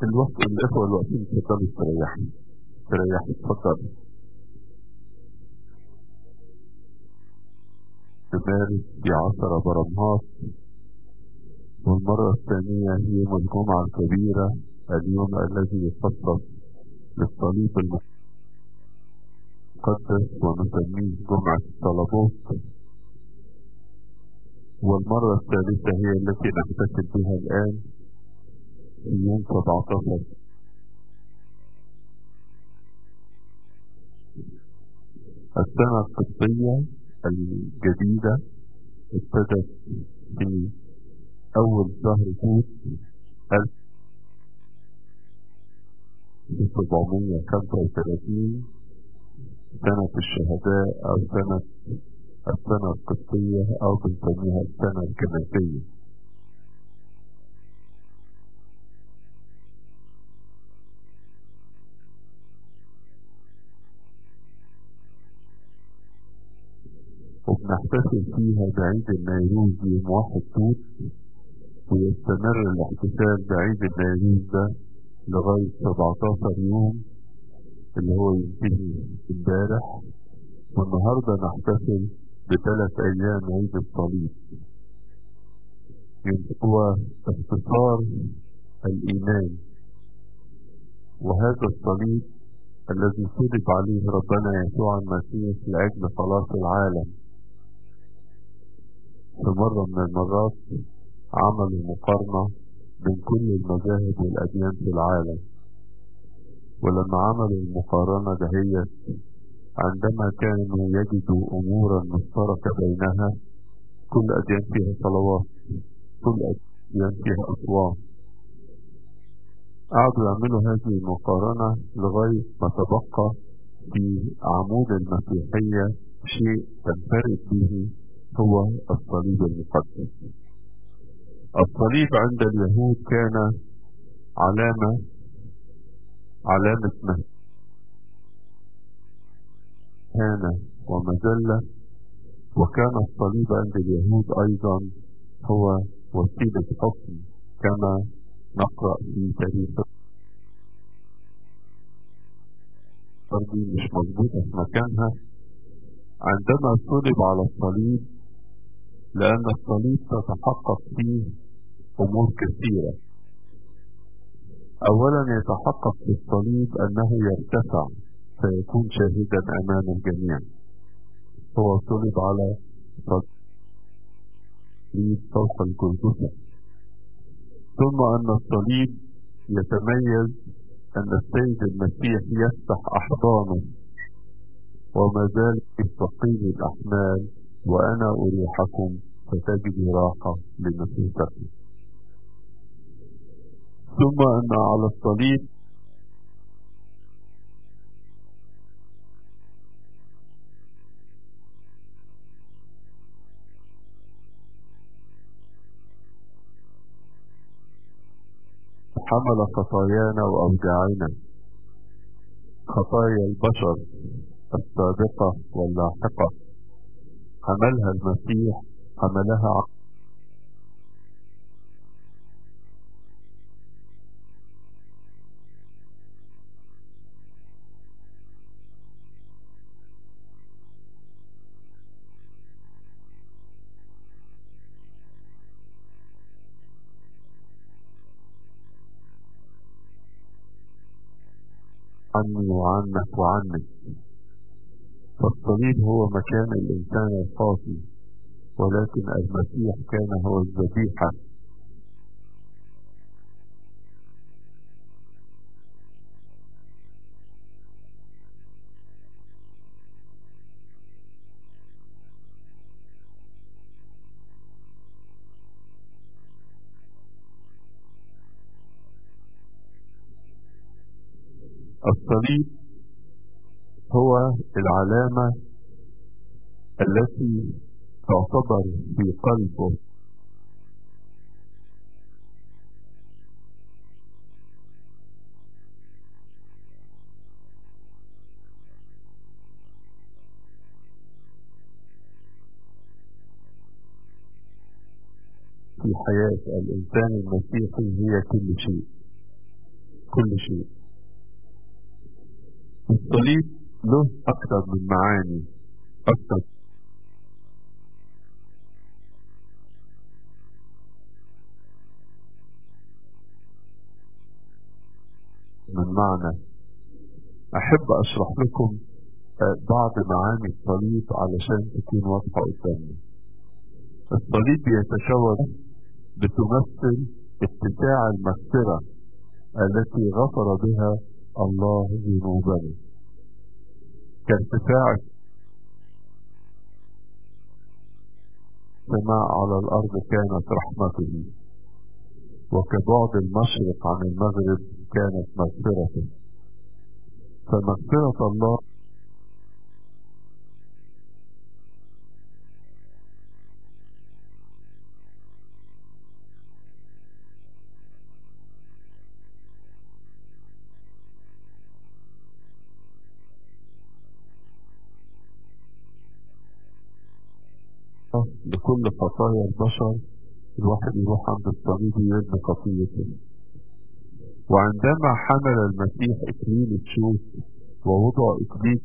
الوقت الإخوة الواقفين اتفضلوا استريحوا استريحوا اتفضلوا تمارس في عشرة برمهات والمرة الثانية هي يوم الجمعة الكبيرة اليوم الذي يخصص للصليب المقدس ونسميه جمعة الطلبات والمرة الثالثة هي التي نحتفل بها الآن في يوم 17 السنة القبطية الجديدة ابتدت في أول شهر توت 1735 سنة الشهداء أو سنة السنة القبطية أو بنسميها السنة الكنسية وبنحتفل فيها بعيد النيروز يوم واحد توت ويستمر الاحتفال بعيد النيروز ده لغاية 17 يوم اللي هو ينتهي امبارح والنهاردة نحتفل بثلاث أيام عيد الصليب هو اختصار الإيمان وهذا الصليب الذي صلب عليه ربنا يسوع المسيح لأجل خلاص العالم في مرة من المرات عملوا مقارنة بين كل المذاهب والأديان في العالم ولما عملوا المقارنة دهيت عندما كانوا يجدوا أمورا مشتركة بينها كل أديان فيها صلوات كل أديان فيها أصوات قعدوا يعملوا هذه المقارنة لغاية ما تبقى في عمود المسيحية شيء تنفرد به هو الصليب المقدس الصليب عند اليهود كان علامة علامة مهانة ومذلة وكان الصليب عند اليهود أيضا هو وسيلة حكم كما نقرأ في تاريخ دي مش مظبوطة في مكانها عندما صلب على الصليب لأن الصليب تتحقق فيه أمور كثيرة أولا يتحقق في الصليب أنه يرتفع فيكون شاهدا أمام الجميع هو صلب على صليب فوق الجلجثة ثم أن الصليب يتميز أن السيد المسيح يفتح أحضانه وما زال ثقيل الأحمال وأنا أريحكم فتجد راحة لنفوسكم ثم أن على الصليب حمل خطايانا وأوجاعنا خطايا البشر السابقة واللاحقة حملها المسيح حملها عني وعنك وعنك فالصليب هو مكان الإنسان الخاطي ولكن المسيح كان هو الذبيحة الصليب هو العلامة التي تعتبر في قلبه في حياة الإنسان المسيحي هي كل شيء كل شيء الصليب له أكثر من معاني أكثر من معنى أحب أشرح لكم بعض معاني الصليب علشان تكون واضحة قدامنا الصليب يتشوه بتمثل اتساع المغفرة التي غفر بها الله ذنوبنا كارتفاع السماء على الأرض كانت رحمته وكبعد المشرق عن المغرب كانت مغفرته فمغفرة الله لكل خطايا البشر الواحد يروح عند الصليب يرمي خطيته وعندما حمل المسيح اكليل الشوك ووضع اكليل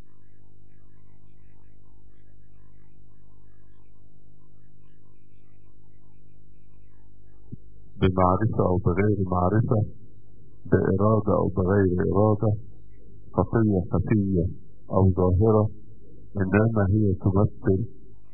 بمعرفة أو بغير معرفة بإرادة أو بغير إرادة خطية خفية أو ظاهرة إنما هي تمثل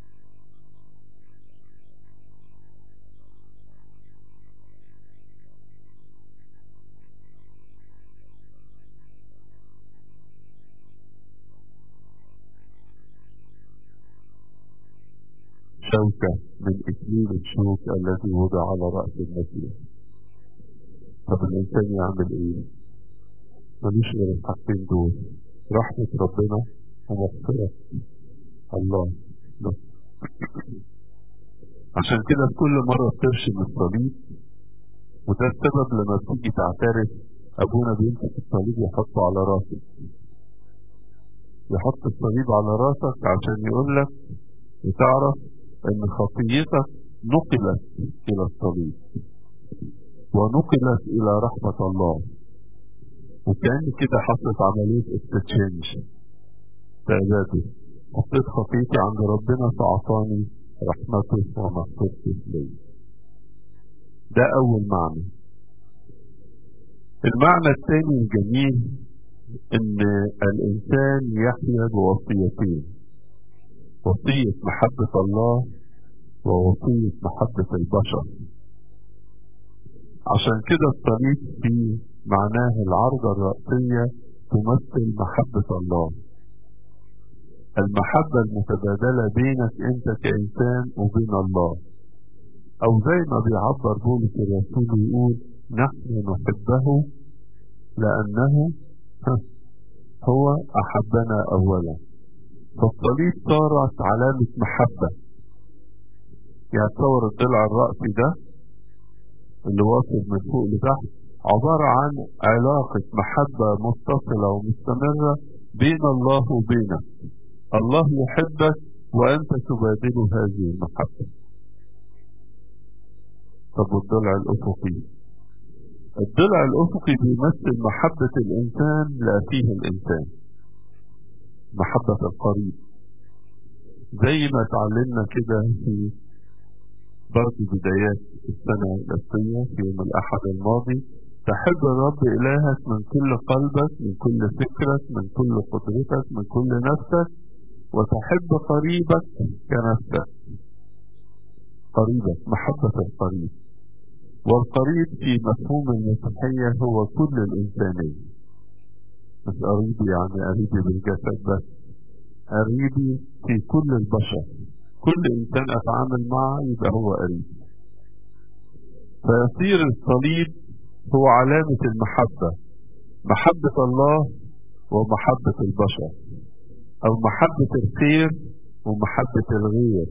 شوكة من إكليل الشوك الذي وضع على رأس المسيح طب الإنسان يعمل إيه؟ ملوش غير الحاجتين دول رحمة ربنا ومغفرة الله بس عشان كده في كل مرة بترشم الصليب وده السبب لما بتيجي تعترف أبونا بيمسك الصليب يحطه على راسك يحط الصليب على راسك عشان يقول لك وتعرف ان خطيتك نقلت الى الصليب ونقلت الى رحمة الله وكان كده حصلت عملية اكستشينج تأبادل حطيت خطيتي عند ربنا فأعطاني رحمته ومغفرته لي ده أول معنى المعنى الثاني الجميل ان الانسان يحيا بوصيتين وصية محبة الله ووصية محبة البشر عشان كده الصليب في معناه العرضة الرأسية تمثل محبة الله المحبة المتبادلة بينك انت كإنسان وبين الله او زي ما بيعبر بولس الرسول يقول نحن نحبه لأنه هو أحبنا أولا فالصليب صارت علامة محبة يعني تصور الضلع الرأسي ده اللي واصل من فوق لتحت عبارة عن علاقة محبة متصلة ومستمرة بين الله وبينك الله يحبك وأنت تبادل هذه المحبة طب والضلع الأفقي الضلع الأفقي بيمثل محبة الإنسان لأخيه الإنسان محبة القريب زي ما اتعلمنا كده في برضه بدايات السنة الأساسية في يوم الأحد الماضي تحب الرب إلهك من كل قلبك من كل فكرك من كل قدرتك من كل نفسك وتحب قريبك كنفسك قريبك محبة القريب والقريب في مفهوم المسيحية هو كل الإنسانية مش قريبي يعني قريبي بالجسد بس قريبي في كل البشر كل إنسان أتعامل معه يبقى هو قريب فيصير الصليب هو علامة المحبة محبة الله ومحبة البشر أو محبة الخير ومحبة الغير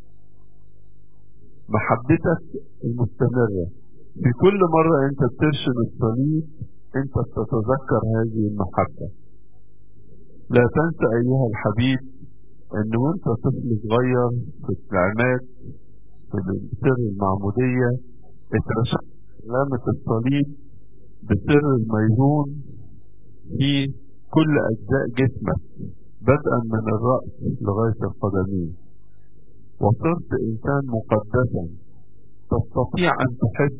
محبتك المستمرة في كل مرة أنت بترشم الصليب أنت تتذكر هذه المحبة لا تنسى أيها الحبيب أن وأنت طفل صغير في العماد في سر المعمودية اترشمت علامة الصليب بسر الميرون في كل أجزاء جسمك بدءا من الرأس لغاية القدمين وصرت إنسان مقدسا تستطيع أن تحب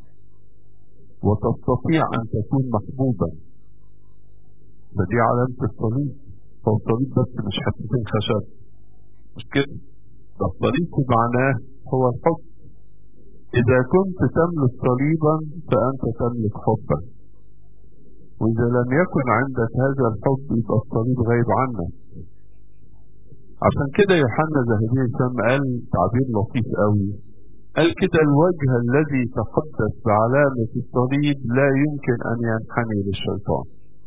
وتستطيع أن تكون محبوبا فدي علامة الصليب فالصليب بس مش حتتين خشب مش كده ده الصليب معناه هو الحب إذا كنت تملك صليبا فأنت تملك حبا وإذا لم يكن عندك هذا الحب يبقى الصليب غايب عنك عشان كده يوحنا ذهبي الفم قال تعبير لطيف قوي قال كده الوجه الذي تقدس بعلامة الصليب لا يمكن أن ينحني للشيطان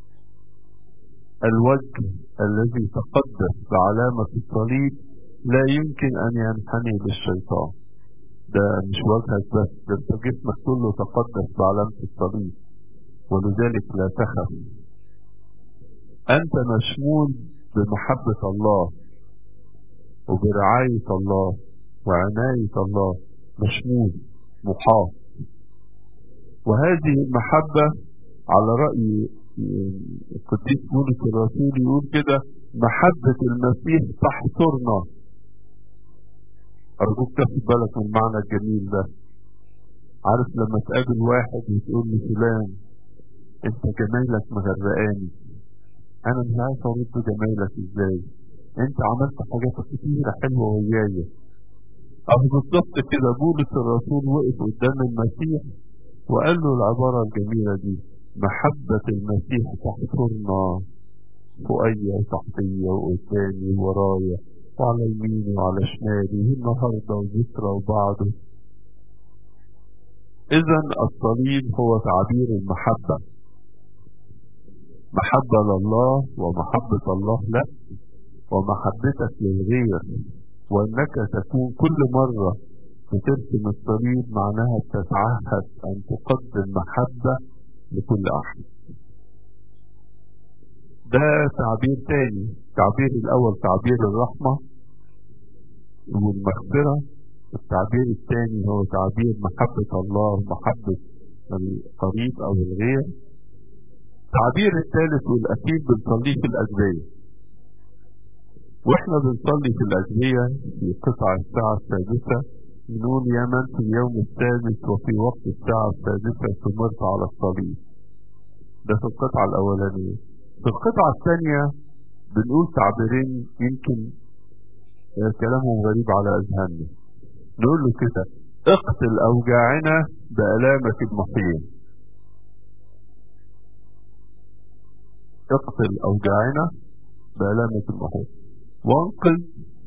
الوجه الذي تقدس بعلامة الصليب لا يمكن أن ينحني للشيطان ده مش وجهك بس ده انت جسمك كله تقدس بعلامة الصليب ولذلك لا تخف أنت مشمول بمحبة الله وبرعاية الله وعناية الله مشمول محاط وهذه المحبة على رأي القديس بولس الرسول يقول كده محبة المسيح تحصرنا أرجوك تاخد بالك من المعنى الجميل ده عارف لما تقابل واحد وتقول له فلان انت جمايلك مغرقاني انا مش عارف ارد جمايلك ازاي انت عملت حاجات كتيرة حلوة ويايا أو بالظبط كده بولس الرسول وقف قدام المسيح وقال له العبارة الجميلة دي محبة المسيح تحصرنا فوقيا وتحتيا وقدامي ورايا وعلى يميني وعلى شمالي النهاردة وبكرة وبعده إذا الصليب هو تعبير المحبة محبة لله ومحبة الله لك ومحبتك للغير وأنك تكون كل مرة بترسم الصليب معناها بتتعهد أن تقدم محبة لكل أحد ده تعبير تاني التعبير الأول تعبير الرحمة والمغفرة التعبير الثاني هو تعبير محبة الله ومحبة القريب أو الغير التعبير الثالث والأخير بنصليه في الأجبية واحنا بنصلي في الأجبية في قطع الساعة السادسة نقول يا من في اليوم السادس وفي وقت الساعة السادسة تمرت على الصليب ده في القطعة الأولانية في القطعة الثانية بنقول تعبيرين يمكن كلامهم غريب على أذهاننا نقول له كده اقتل أوجاعنا بألامك المحيين اقتل أوجاعنا بألامك المحيين وانقذ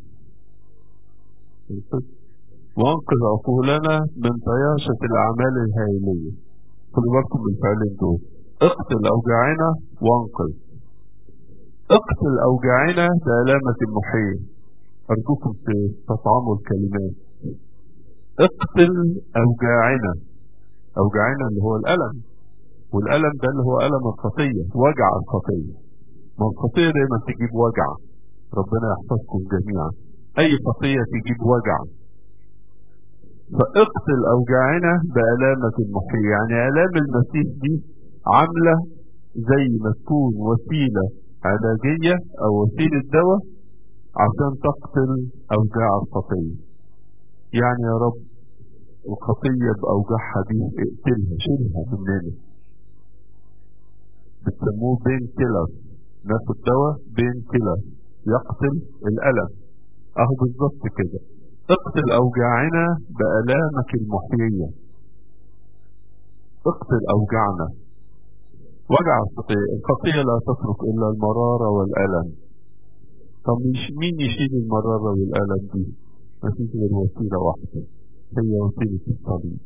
وانقذ عقولنا من طياشة الأعمال الهائلية خلوا بالكم من الفعلين دول اقتل أوجاعنا وانقذ اقتل أوجاعنا بألامة المحيين أرجوكم تستطعموا الكلمات اقتل أوجاعنا أوجاعنا اللي هو الألم والألم ده اللي هو ألم الخطية وجع الخطية ما الخطية دايما تجيب وجع ربنا يحفظكم جميعا أي خطية تجيب وجع فاقتل أوجاعنا بألامة المحيي يعني آلام المسيح دي عاملة زي ما تكون وسيلة علاجية أو وسيلة دواء عشان تقتل أوجاع الخطية يعني يا رب الخطية بأوجاعها دي اقتلها شيلها مننا بتسموه بين كيلر ناخد دواء بين كيلر يقتل الألم أهو بالظبط كده اقتل أوجاعنا بألامك المحيية اقتل أوجاعنا وجع الخطية الخطية لا تترك إلا المرارة والألم طب مين يشيل المرارة والألم دي مفيش غير وسيلة واحدة هي وسيلة الصليب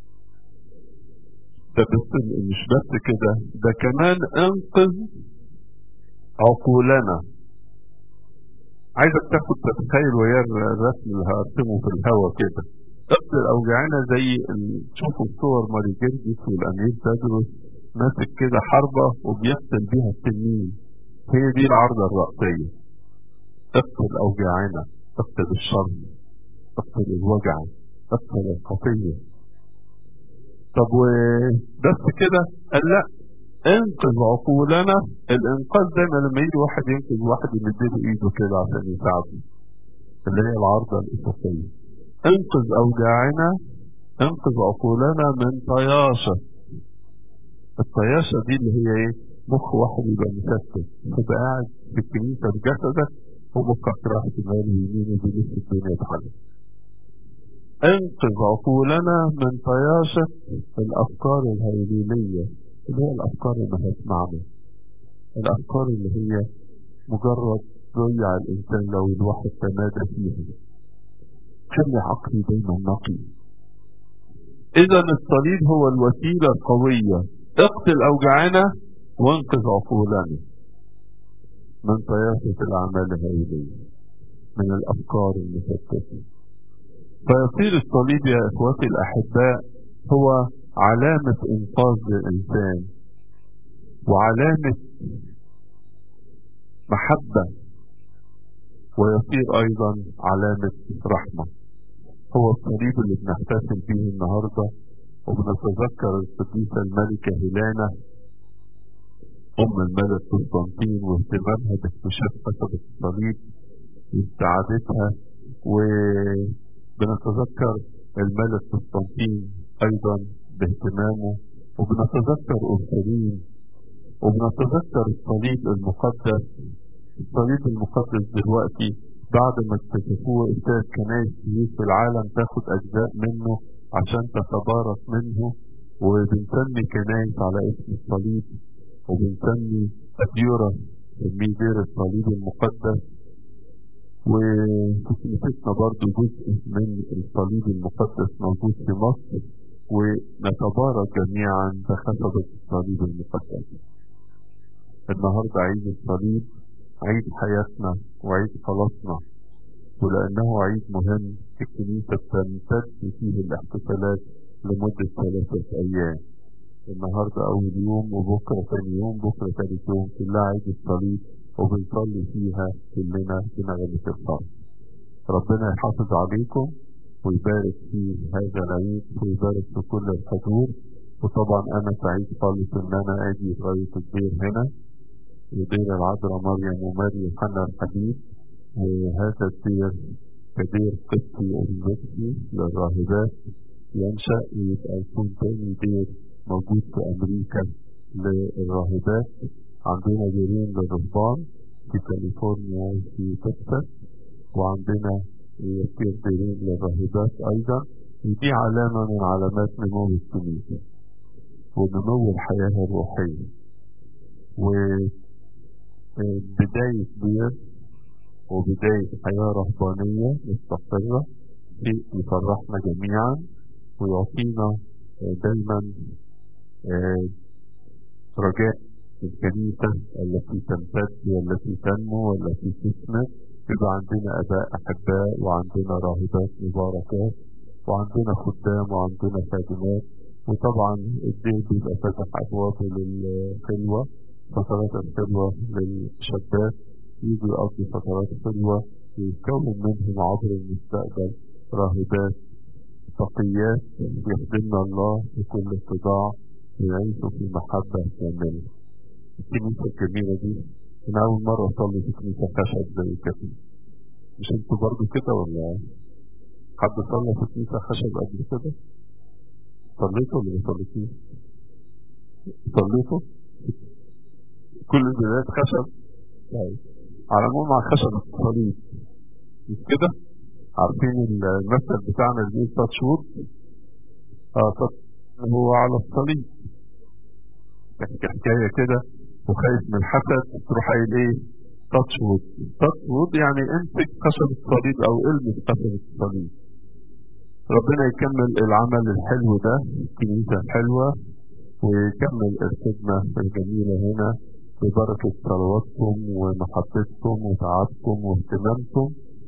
ده بس مش بس كده ده كمان انقذ عقولنا عايزك تاخد تتخيل ويا الرسم اللي هرسمه في الهوا كده اقتل اوجاعنا زي تشوفوا صور ماري جرجس والامير تدرس ماسك كده حربة وبيقتل بيها التنين هي دي العرضة الرأسية اقتل اوجاعنا اقتل الشر اقتل الوجع اقتل الخطية طب وبس كده قال لا انقذ عقولنا الانقاذ دايما لما يجي واحد ينقذ واحد يمدله ايده كده عشان يساعده اللي هي العارضة الأساسية انقذ أوجاعنا انقذ عقولنا من طياشة الطياشة دي اللي هي ايه مخ واحد يبقى مشتت تبقى قاعد في الكنيسة بجسدك ومخك راح شمال ويمين وبيلف الدنيا بحاجة انقذ عقولنا من طياشة الأفكار الهيلولية اللي هي الأفكار اللي ملهاش معنى الأفكار اللي هي مجرد ضيع الإنسان لو الواحد تمادى فيها خلي عقلي دايما نقي إذا الصليب هو الوسيلة القوية اقتل أوجاعنا وانقذ عقولنا من طياشة الأعمال الهيلية من الأفكار المشتتة فيصير الصليب يا إخوتي الأحباء هو علامة إنقاذ للإنسان وعلامة محبة ويصير أيضا علامة رحمة هو الصليب اللي بنحتفل به النهاردة وبنتذكر القديسة الملكة هيلانا أم الملك قسطنطين واهتمامها باكتشاف قصة الصليب واستعادتها وبنتذكر الملك قسطنطين أيضا باهتمامه وبنتذكر أورشليم وبنتذكر الصليب المقدس الصليب المقدس دلوقتي بعد ما اكتشفوه ابتدت كنايس كتير في العالم تاخد أجزاء منه عشان تتبارك منه وبنسمي كنايس على اسم الصليب وبنسمي أديورة بنسميه دير الصليب المقدس وفي كنيستنا برضه جزء من الصليب المقدس موجود في مصر ونتبارك جميعا بخشبة الصليب المقدس النهاردة عيد الصليب عيد حياتنا وعيد خلاصنا ولأنه عيد مهم الكنيسة بتمتد فيه الاحتفالات لمدة ثلاثة أيام النهاردة أول يوم وبكرة ثاني يوم بكرة ثالث يوم كلها عيد الصليب وبنصلي فيها كلنا بنغمة الفرح ربنا يحافظ عليكم ويبارك في هذا العيد ويبارك في كل الحضور وطبعا أنا سعيد خالص إن أنا أجي رئيس الدير هنا ودير العذراء مريم وماري يوحنا الحبيب وهذا الدير كدير قبطي أرثوذكسي للراهبات ينشأ ويبقى يكون تاني دير موجود في أمريكا للراهبات عندنا ديرين للرهبان في كاليفورنيا وفي تكساس وعندنا يصير ديرين للراهبات أيضا ودي علامة من علامات نمو الكنيسة ونمو الحياة الروحية وبداية دير وبداية حياة رهبانية مستقرة شيء يفرحنا جميعا ويعطينا دايما رجاء الكنيسة التي تمتد والتي تنمو والتي تثمر يبقى عندنا آباء أحباء وعندنا راهبات مباركات وعندنا خدام وعندنا خادمات وطبعا الدين بيبقى فاتح أبوابه للخلوة فترات الخلوة للشابات يجوا يقضي فترات خلوة ويتكون منهم عبر المستقبل راهبات تقيات يخدمنا الله بكل اتضاع ويعيشوا في محبة كاملة الكنيسة الجميلة دي أنا أول مرة أصلي في كنيسة خشب زي كده مش أنتوا برضه كده ولا حد صلى في كنيسة خشب قبل كده؟ صليتوا ولا ما صليتوش؟ صليتوا؟ كل البلاد خشب؟ طيب على العموم مع خشب الصليب مش كده؟ عارفين المثل بتاعنا اللي بيقول تاتش وود؟ اه تاتش هو على الصليب تحكي حكاية كده وخايف من الحسد تروح قايل ايه تاتش وود تاتش وود يعني امسك خشب الصليب او المس خشب الصليب ربنا يكمل العمل الحلو ده الكنيسة الحلوة ويكمل الخدمة الجميلة هنا ببركة صلواتكم ومحبتكم وتعبكم واهتمامكم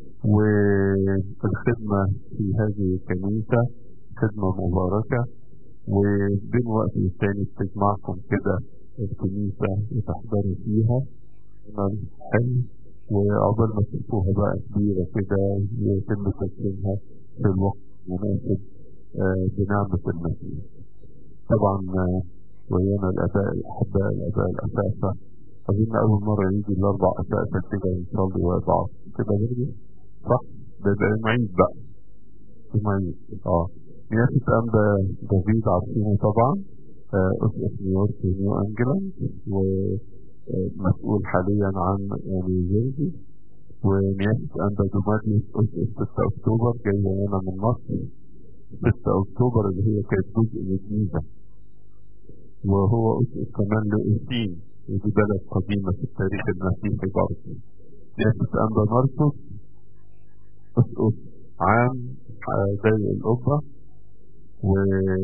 والخدمة في هذه الكنيسة خدمة مباركة وبين وقت والتاني بتجمعكم كده الكنيسة وتحضروا فيها حلو وعقبال ما تشوفوها بقى كبيرة كده يتم تسليمها في الوقت المناسب بنعمة المسيح طبعا ويانا الآباء الأحباء الآباء الأساسة أظن أول مرة يجي الأربع أساسة كده يصلي ويبعض كده برضه صح؟ ده يبقى يوم عيد بقى يوم عيد اه نيافة أنبا دافيد عارفينه طبعا أسقف نيويورك ونيو أنجلاند ومسؤول حاليا عن نيو جيرسي ونيافة أنبا دوماديوس أسقف 6 أكتوبر جاية هنا من مصر 6 أكتوبر اللي هي كانت جزء من الجيزة وهو أسقف كمان لأوسين ودي بلد قديمة في التاريخ المسيحي برضه نيافة أنبا مرقس أسقف عام زي القبة و...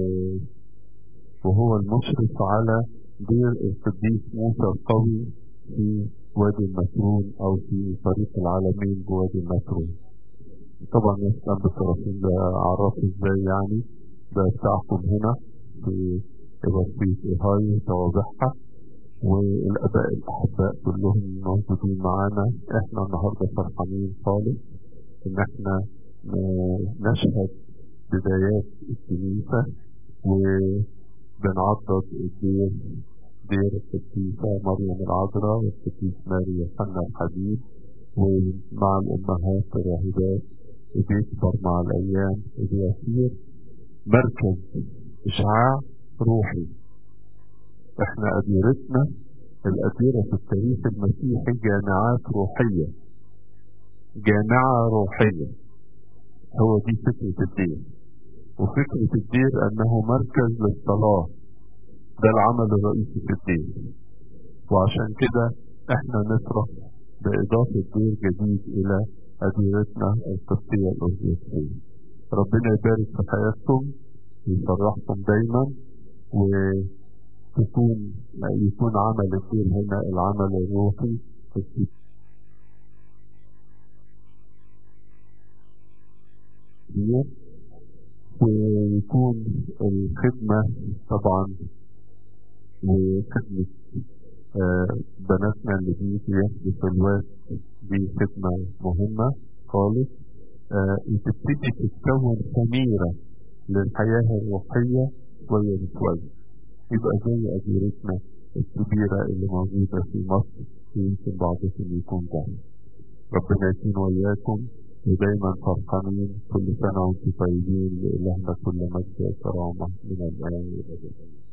وهو المشرف على دير القديس موسى القوي في وادي النسرون أو في طريق العالمين بوادي النسرون طبعا يسلم بالتراثيم ده أعرفه ازاي يعني ده بتاعكم هنا في وسيط إيهاي توابعها والآباء الأحباء كلهم موجودين معانا احنا النهاردة فرحانين خالص إن احنا نشهد بدايات الكنيسة وبنعضد الدير دير القديسة مريم العذراء والقديس ماري يوحنا الحبيب ومع الأمهات الراهبات وبيكبر مع الأيام وبيصير مركز إشعاع روحي احنا أديرتنا الأديرة في التاريخ المسيحي جامعات روحية جامعة روحية هو دي فكرة الدين وفكرة الدير أنه مركز للصلاة ده العمل الرئيسي في الدين وعشان كده احنا نفرح بإضافة دير جديد إلى أديرتنا القبطية الأرثوذكسية ربنا يبارك في حياتكم ويفرحكم دايما وتكون يكون عمل الدين هنا العمل الروحي في الكتير ويكون الخدمة طبعا وخدمة آه بناتنا اللي بيجوا ياخدوا في الوقت دي خدمة مهمة خالص آه تبتدي تتكون خميرة للحياة الروحية شوية بشوية يبقى زي أديرتنا الكبيرة اللي موجودة في مصر ويمكن بعضكم يكون ده ربنا يكون وياكم ودايما فرحانين كل سنة وانتم طيبين لإلهنا كل مجد وكرامة من الآن إلى الأبد